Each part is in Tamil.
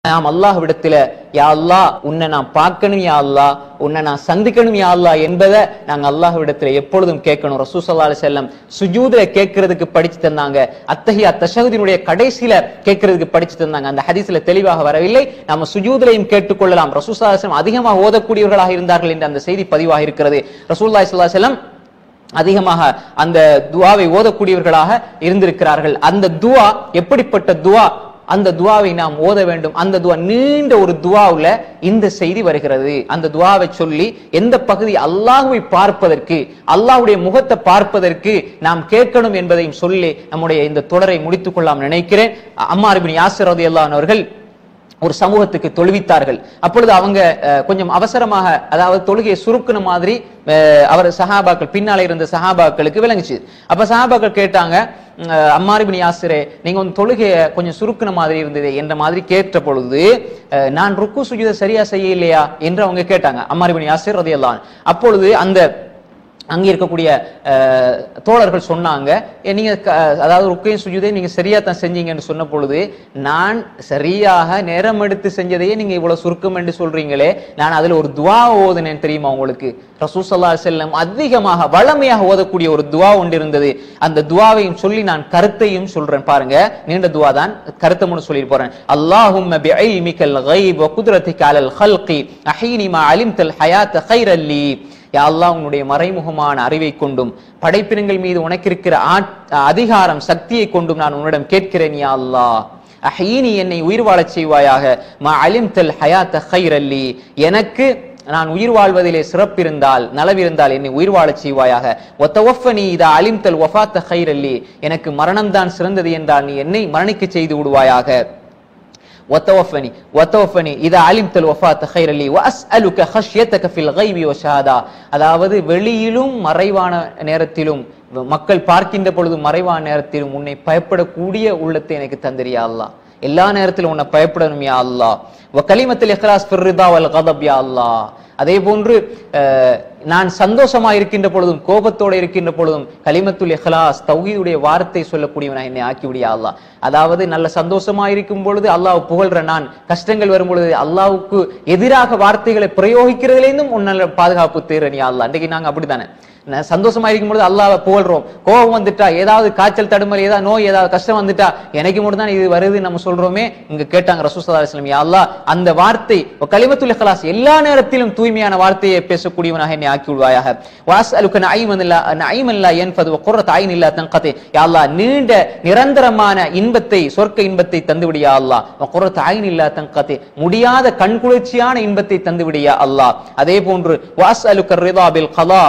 நாம் அல்லாஹ்விடத்துல யா அல்லாஹ் உன்னை நான் பார்க்கணும் யா அல்லாஹ் உன்னை நான் சந்திக்கணும் யா அல்லாஹ் என்பதை நாங்க அல்லாஹ்விடத்துல எப்பொழுதும் கேட்கணும் ரசூல் ஸல்லல்லாஹு அலைஹி வஸல்லம் சுஜூதுல கேட்கறதுக்கு படிச்சு தந்தாங்க அத்தஹியா தஷஹுதினுடைய கடைசியில கேட்கறதுக்கு படிச்சு தந்தாங்க அந்த ஹதீஸ்ல தெளிவாக வரவில்லை நம்ம சுஜூதுலையும் கேட்டுக்கொள்ளலாம் ரசூல் ஸல்லல்லாஹு அலைஹி வஸல்லம் அதிகமாக ஓதக்கூடியவர்களாக இருந்தார்கள் என்ற அந்த செய்தி பதிவாக இருக்கிறது ரசூலுல்லாஹி ஸல்லல்லாஹு அலைஹி வஸல்லம் அதிகமாக அந்த துவாவை ஓதக்கூடியவர்களாக இருந்திருக்கிறார்கள் அந்த துவா எப்படிப்பட்ட துவா அந்த துவாவை நாம் ஓத வேண்டும் அந்த துவா நீண்ட ஒரு துவாவுல இந்த செய்தி வருகிறது அந்த துவாவை சொல்லி எந்த பகுதி அல்லாஹ்வை பார்ப்பதற்கு அல்லாஹ்வுடைய முகத்தை பார்ப்பதற்கு நாம் கேட்கணும் என்பதையும் சொல்லி நம்முடைய இந்த தொடரை முடித்துக் கொள்ளலாம் நினைக்கிறேன் அம்மார் பின் யாசிர் ரலியல்லாஹு அன்ஹு அவர்கள் ஒரு சமூகத்துக்கு தொழுவித்தார்கள் அப்பொழுது அவங்க அஹ், கொஞ்சம் அவசரமாக அதாவது தொழுகையை சுருக்குன மாதிரி அஹ், அவர் சஹாபாக்கள் பின்னால இருந்த சஹாபாக்களுக்கு விளங்குச்சு அப்ப சஹாபாக்கள் கேட்டாங்க அஹ், அம்மார் இப்னு யாசிரே நீங்க வந்து தொழுகையை கொஞ்சம் சுருக்குன மாதிரி இருந்தது என்ற மாதிரி கேட்ட பொழுது அஹ், நான் ருக்கு சுஜூத சரியா செய்யலையா என்று அவங்க கேட்டாங்க அம்மார் இப்னு யாசிர் ரதியல்லாஹு அன்ஹு. அப்பொழுது அந்த அங்கே இருக்கக்கூடிய அஹ், தோழர்கள் சொன்னாங்க "ஏ, நீங்க க- அதாவது ருக்கையும் சுஜூதையும் நீங்க சரியா தான் செஞ்சீங்கன்னு சொன்ன பொழுது நான் சரியாக நேரம் எடுத்து செஞ்சதையே நீங்க இவ்வளவு சுருக்கம் என்று சொல்றீங்களே நான் அதுல ஒரு துவா ஓதுனேன் தெரியுமா உங்களுக்கு ரசூசல்லா செல்லம் அதிகமாக வளமையாக ஓதக்கூடிய ஒரு துவா ஒன்று இருந்தது அந்த துவாவையும் சொல்லி நான் கருத்தையும் சொல்றேன் பாருங்க நீண்ட துவா தான் கருத்தை மட்டும் சொல்லிட்டு போறேன் அல்லாஹும் பிஐல்மிக்கல் கைப் வ குத்ரத்திக அலல் ஹல்கி அஹீனி மா அலிம்தல் ஹயாத்த கைரல்லி யா அல்லாஹ் உன்னுடைய மறைமுகமான அறிவை கொண்டும் படைப்பினங்கள் மீது உனக்கு இருக்கிற ஆட்- அதிகாரம் சக்தியை கொண்டும் நான் உன்னிடம் கேட்கிறேன் யா அல்லாஹ் அஹீனி என்னை உயிர் வாழச் செய்வாயாக மா அலிம்தல் ஹயாத்த கைரல்லி எனக்கு நான் உயிர் வாழ்வதிலே சிறப்பிருந்தால் நலவிருந்தால் என்னை உயிர் வாழச் செய்வாயாக ஒத்தவஃபனி இதா அலிம்தல் வஃபாத்த கைரல்லி எனக்கு மரணம்தான் சிறந்தது என்றால் நீ என்னை மரணிக்க செய்து விடுவாயாக وتوفني وتوفني اذا علمت الوفاه خير لي واسالك خشيتك في الغيب والشهاده அதாவது வெளியிலும் மறைவான நேரத்திலும் மக்கள் பார்க்கின்ற பொழுது மறைவான நேரத்திலும் உன்னை பயப்படக்கூடிய உள்ளத்தை எனக்கு தந்திரியா அல்லாஹ் எல்லா நேரத்திலும் உன்னை பயப்படணும் யா அல்லாஹ் வ கலிமத்தில் இஹ்லாஸ் ஃபிர் ரிதா வல் கதப் யா அல்லாஹ் அதே போன்று அஹ், நான் சந்தோஷமா இருக்கின்ற பொழுதும் கோபத்தோட இருக்கின்ற பொழுதும் கலிமத்துல் இஹ்லாஸ் தௌஹீதுடைய வார்த்தை சொல்லக்கூடியவனா என்னை ஆக்கி விடியா அல்லாஹ் அதாவது நல்ல சந்தோஷமா இருக்கும் பொழுது அல்லாஹ் புகழ்ற நான் கஷ்டங்கள் வரும் பொழுது அல்லாஹ்வுக்கு எதிராக வார்த்தைகளை பிரயோகிக்கிறதுலேருந்தும் உன்னால பாதுகாப்பு தேர்றனியா அல்லாஹ் அன்றைக்கு நாங்க அப்படித்தானே நான் சந்தோஷமா இருக்கும் பொழுது அல்லாஹ்வை புகழ்றோம் கோபம் வந்துட்டா ஏதாவது காய்ச்சல் தடுமல் ஏதாவது நோய் ஏதாவது கஷ்டம் வந்துட்டா எனக்கு மட்டும் தான் இது வருது நம்ம சொல்றோமே இங்க கேட்டாங்க ரசூசல்லா அலிஸ்லாம் யா அல்லாஹ் அந்த வார்த்தை கலிமத்துல் இஹ்லாஸ் எல்லா நேரத்திலும் தூய்மையான வார்த்தையை பேசக்கூடியவனாக என்னை ஆக்கி விடுவாயாக வாஸ்அலுக நஈமன் இல்லா நஈமன் லா யன்ஃபது வ குர்ரத் ஐன் இல்லா தன்கதி யா அல்லாஹ் நீண்ட நிரந்தரமான இன்பத்தை சொர்க்க இன்பத்தை தந்து விடியா அல்லாஹ் வ குர்ரத் ஐன் இல்லா தன்கதி முடியாத கண்குளிர்ச்சியான இன்பத்தை தந்து விடியா அல்லாஹ் அதே போன்று வாஸ்அலுக ரிதா பில் கலா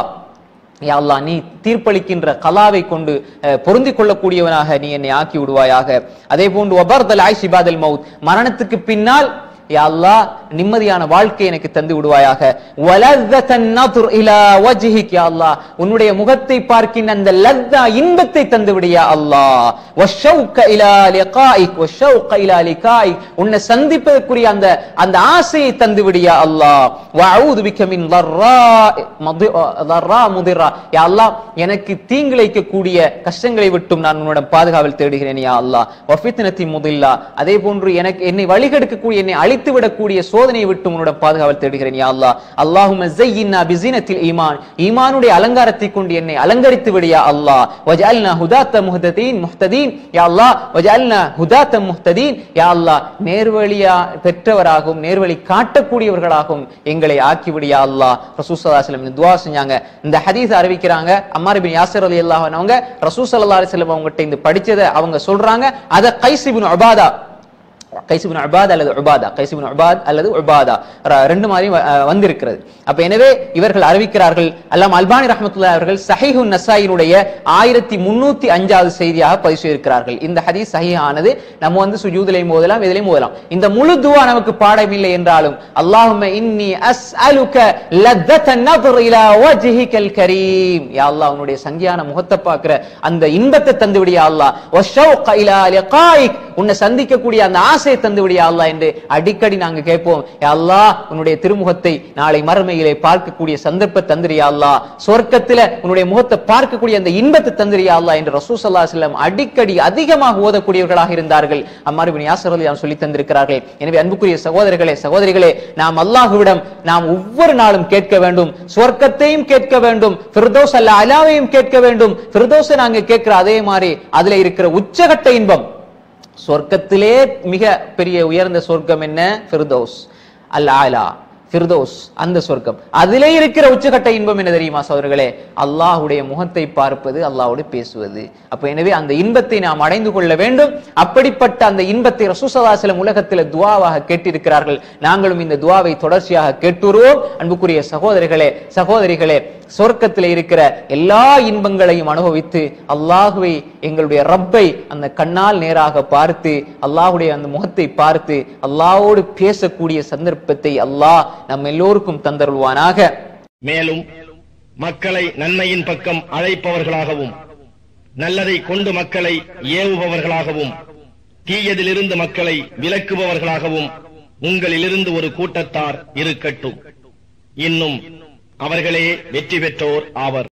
யா அல்லாஹ் நீ தீர்ப்பளிக்கின்ற கலாவை கொண்டு அஹ், பொருந்திக் கொள்ளக்கூடியவனாக நீ என்னை ஆக்கி விடுவாயாக அதே போன்று வபர்தல் ஆயிஷி பாதல் மவுத் மரணத்துக்கு பின்னால் யா அல்லாஹ் நிம்மதியான வாழ்க்கை எனக்கு தந்து விடுவாயாக வலzzatan நதுர் இலா வஜ்ஹிக் யா அல்லாஹ் உன்னுடைய முகத்தை பார்க்கின்ற அந்த லத்தா இன்பத்தை தந்து விடு யா அல்லாஹ் வஷௌக இலா லிகாயிக் வஷௌக இலா லிகாயிக் உன்னை சந்திப்பதற்குரிய அந்த அந்த ஆசையை தந்து விடு யா அல்லாஹ் வஅஊது பிக மின் ضرா மதி- ضرா முதிரா யா அல்லாஹ் எனக்கு தீங்கிழைக்க கூடிய கஷ்டங்களை விட்டும் நான் உன்னிடம் பாதுகாவல் தேடுகிறேன் யா அல்லாஹ் வஃபித்னதி முதில்லா அதே போன்று எனக்கு என்னை வழிகெடுக்கக்கூடிய என்னை அழித்து விடக்கூடிய சோதனையை விட்டும் உன்னிடம் பாதுகாவல் தேடுகிறேன் யா அல்லாஹ் அல்லாஹும்ம ஸய்யின்னா பிஸீனத்தில் ஈமான் ஈமானுடைய அலங்காரத்தை கொண்டு என்னை அலங்கரித்து விடு யா அல்லாஹ் வஜஅல்னா ஹுதாத்த முஹ்ததீன் முஹ்ததீன் யா அல்லாஹ் வஜஅல்னா ஹுதாத்த முஹ்ததீன் யா அல்லாஹ் நேர்வழியா பெற்றவராகவும் நேர்வழி காட்டக்கூடியவர்களாகவும் எங்களை ஆக்கி விடு யா அல்லாஹ் ரசூல் ஸல்லல்லாஹு அலைஹி வஸல்லம் துஆ செஞ்சாங்க இந்த ஹதீஸ் அறிவிக்கிறாங்க அம்மார் பின் யாசிர் ரலியல்லாஹு அன்ஹு அவங்க ரசூல் ஸல்லல்லாஹு அலைஹி வஸல்லம் அவங்ககிட்ட இந்த படிச்சதை அவங்க சொல்றாங்க அத கைஸ் இப்னு உபாதா கைஸ் இப்னு உபாத் அல்லது உபாதா கைஸ் இப்னு உபாத் அல்லது உபாதா ர- ரெண்டு மாதிரி வ- அஹ் வந்திருக்கிறது அப்ப எனவே இவர்கள் அறிவிக்கிறார்கள் அல்லாம் அல்பானி ரஹ்மத்துல்லாஹி அவர்கள் சஹீஹு நசாயினுடைய ஆயிரத்தி முன்னூத்தி அஞ்சாவது செய்தியாக பதிவு செய்திருக்கிறார்கள் இந்த ஹதீஸ் சஹீஹானது நம்ம வந்து சுஜூதிலையும் போதலாம் எதிலையும் போதலாம் இந்த முழு துவா நமக்கு பாடமில்லை என்றாலும் அல்லாஹும்ம இன்னி அஸ்அலுக லத்தத நظர் இலா வஜ்ஹிகல் கரீம் யா அல்லாஹ் உன்னுடைய சங்கியான முகத்தை பார்க்கிற அந்த இன்பத்தை தந்து விடு யா அல்லாஹ் வஷௌக இலா லிகாயிக் உன்னை சந்திக்கக்கூடிய அந்த ஆசையை தந்து விடியா அல்லாஹ் என்று அடிக்கடி நாங்க கேட்போம் யா அல்லாஹ் உன்னுடைய திருமுகத்தை நாளை மறுமையிலே பார்க்கக்கூடிய சந்தர்ப்ப தந்திரியா அல்லாஹ் சொர்க்கத்தில உன்னுடைய முகத்தை பார்க்கக்கூடிய அந்த இன்பத்தை தந்திரியா அல்லாஹ் என்று ரசூல் ஸல்லல்லாஹு அலைஹி வஸல்லம் அடிக்கடி அதிகமாக ஓதக்கூடியவர்களாக இருந்தார்கள் அம்மார் இப்னு யாசர் ரலியல்லாஹு சொல்லி தந்திருக்கிறார்கள் எனவே அன்புக்குரிய சகோதரர்களே சகோதரிகளே நாம் அல்லாஹ்விடம் நாம் ஒவ்வொரு நாளும் கேட்க வேண்டும் சொர்க்கத்தையும் கேட்க வேண்டும் ஃபிர்தௌஸ் அல்ல அலாவையும் கேட்க வேண்டும் ஃபிர்தௌஸை நாங்க கேட்கிற அதே மாதிரி அதுல இருக்கிற உச்சகட்ட இன்பம் சொர்க்கத்திலே மிக பெரிய உயர்ந்த சொர்க்கம் என்ன ஃபிர்தௌஸ் அல் ஆலா ஃபிர்தௌஸ் அந்த சொர்க்கம் அதிலே இருக்கிற உச்சகட்ட இன்பம் என்ன தெரியுமா சோதர்களே அல்லாஹ்வுடைய முகத்தை பார்ப்பது அல்லாஹ்வோடு பேசுவது அப்ப எனவே அந்த இன்பத்தை நாம் அடைந்து கொள்ள வேண்டும் அப்படிப்பட்ட அந்த இன்பத்தை ரசூசல்லாசலம் உலகத்தில் துவாவாக கேட்டிருக்கிறார்கள் நாங்களும் இந்த துவாவை தொடர்ச்சியாக கேட்டுருவோம் அன்புக்குரிய சகோதரிகளே சகோதரிகளே சொர்க்கத்தில் இருக்கிற எல்லா இன்பங்களையும் அனுபவித்து அல்லாஹுவை எங்களுடைய ரப்பை அந்த கண்ணால் நேராக பார்த்து அல்லாஹுடைய அந்த முகத்தை பார்த்து அல்லாஹ்வோடு பேசக்கூடிய சந்தர்ப்பத்தை அல்லாஹ் நம் எல்லோருக்கும் தந்தருள்வானாக மேலும் மக்களை நன்மையின் பக்கம் அழைப்பவர்களாகவும் நல்லதை கொண்டு மக்களை ஏவுபவர்களாகவும் தீயதிலிருந்து மக்களை விலக்குபவர்களாகவும் உங்களிலிருந்து ஒரு கூட்டத்தார் இருக்கட்டும் இன்னும் அவர்களே வெற்றி பெற்றோர் ஆவர்